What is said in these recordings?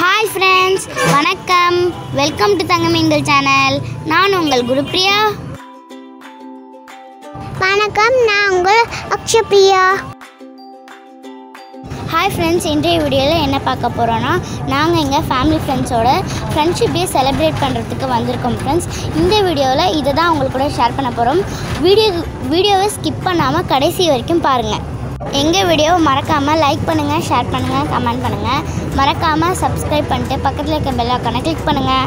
hi friends வணக்கம் welcome to Thangameengal channel நான் உங்கள் குருப்ரியா வணக்கம் நான் உங்கள் அக்ஷபிரியா ஹாய் ஃப்ரெண்ட்ஸ் இன்றைய வீடியோவில் என்ன பார்க்க போகிறோன்னா நாங்கள் எங்கள் ஃபேமிலி ஃப்ரெண்ட்ஸோட ஃப்ரெண்ட்ஷிப் டே செலிப்ரேட் பண்ணுறதுக்கு வந்திருக்கோம் ஃப்ரெண்ட்ஸ் இந்த வீடியோவில் இதை தான் உங்களுக்கு கூட ஷேர் பண்ண போகிறோம் வீடியோ வீடியோவை ஸ்கிப் பண்ணாமல் கடைசி வரைக்கும் பாருங்கள் எங்கள் வீடியோவை மறக்காமல் லைக் பண்ணுங்கள் ஷேர் பண்ணுங்கள் கமெண்ட் பண்ணுங்கள் மறக்காமல் சப்ஸ்கிரைப் பண்ணிட்டு பக்கத்தில் இருக்க பெல் ஐக்கானை கிளிக் பண்ணுங்கள்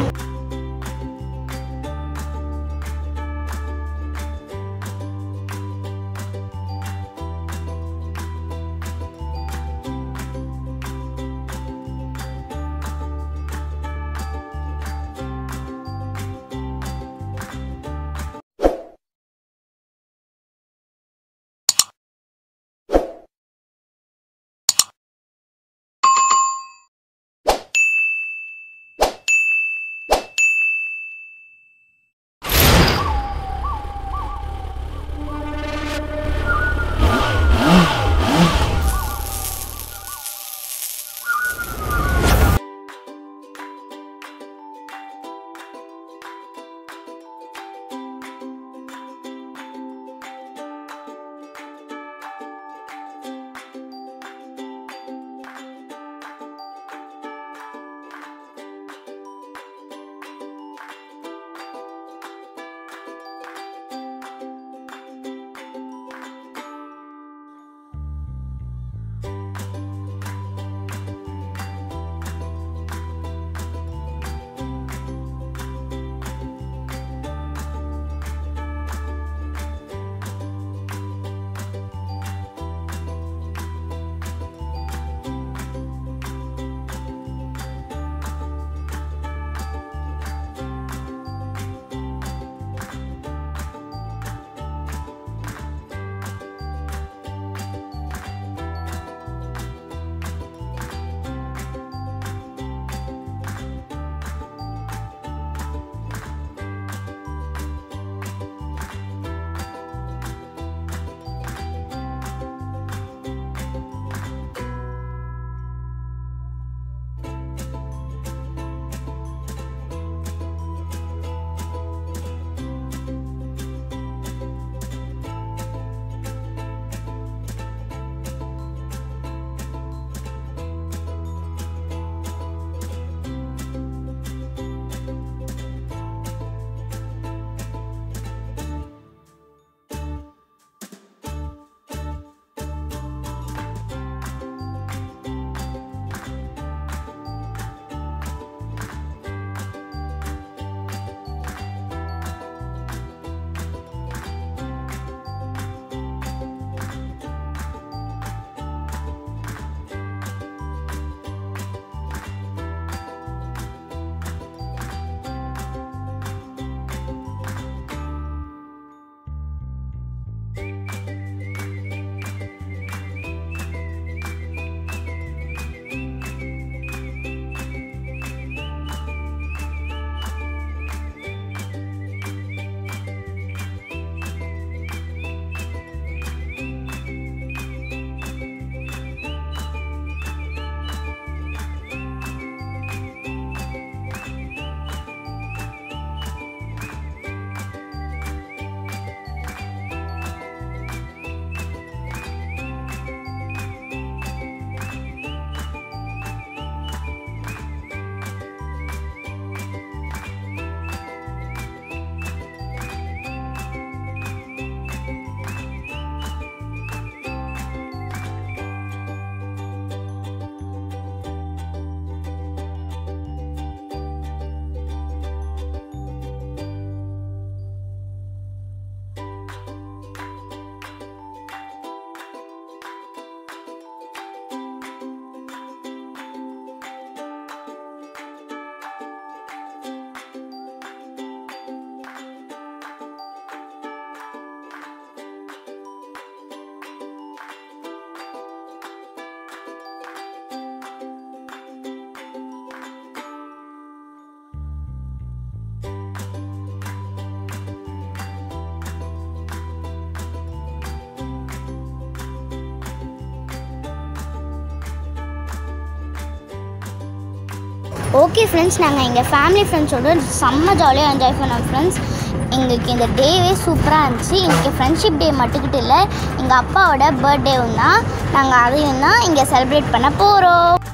ஓகே ஃப்ரெண்ட்ஸ் நாங்கள் எங்கள் ஃபேமிலி ஃப்ரெண்ட்ஸோட செம்ம ஜாலியாக என்ஜாய் பண்ணோம் ஃப்ரெண்ட்ஸ் எங்களுக்கு இந்த டேவே சூப்பராக இருந்துச்சு இன்றைக்கி ஃப்ரெண்ட்ஷிப் டே மட்டுக்கிட்டு இல்லை எங்கள் அப்பாவோட பர்த்டேவும் தான் நாங்கள் அதையும் தான் இங்கே செலிப்ரேட் பண்ண போகிறோம்